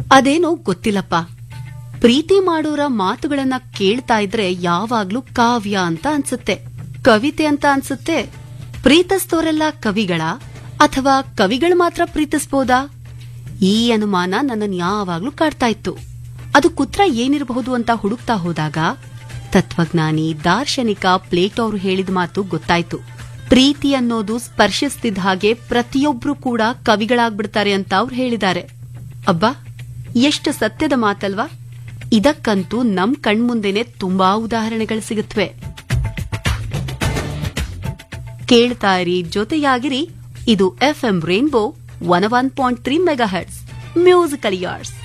ಅದೇನೋ ಗೊತ್ತಿಲ್ಲಪ್ಪ ಪ್ರೀತಿ ಮಾಡೋರ ಮಾತುಗಳನ್ನ ಕೇಳ್ತಾ ಇದ್ರೆ ಯಾವಾಗ್ಲೂ ಕಾವ್ಯ ಅಂತ ಅನ್ಸುತ್ತೆ ಕವಿತೆ ಅಂತ ಅನ್ಸುತ್ತೆ ಪ್ರೀತಿಸ್ತೋರೆಲ್ಲ ಕವಿಗಳ ಅಥವಾ ಕವಿಗಳು ಮಾತ್ರ ಪ್ರೀತಿಸ್ಬೋದಾ ಈ ಅನುಮಾನ ನನ್ನನ್ನು ಯಾವಾಗ್ಲೂ ಕಾಡ್ತಾ ಇತ್ತು ಅದು ಕುತ್ರ ಏನಿರಬಹುದು ಅಂತ ಹುಡುಕ್ತಾ ಹೋದಾಗ ತತ್ವಜ್ಞಾನಿ ದಾರ್ಶನಿಕ ಪ್ಲೇಟೋ ಅವರು ಹೇಳಿದ ಮಾತು ಗೊತ್ತಾಯ್ತು ಪ್ರೀತಿ ಅನ್ನೋದು ಸ್ಪರ್ಶಿಸ್ತಿದ್ದ ಹಾಗೆ ಪ್ರತಿಯೊಬ್ರು ಕೂಡ ಕವಿಗಳಾಗ್ಬಿಡ್ತಾರೆ ಅಂತ ಅವ್ರು ಹೇಳಿದ್ದಾರೆ ಅಬ್ಬಾ ಎಷ್ಟು ಸತ್ಯದ ಮಾತಲ್ವಾ ಇದಕ್ಕಂತೂ ನಮ್ ಕಣ್ಮುಂದೆನೆ ತುಂಬಾ ಉದಾಹರಣೆಗಳು ಸಿಗುತ್ತವೆ ಕೇಳ್ತಾ ಇರಿ ಜೊತೆಯಾಗಿರಿ ಇದು FM Rainbow one one point three megahertz musical ಯಾರ್ಸ್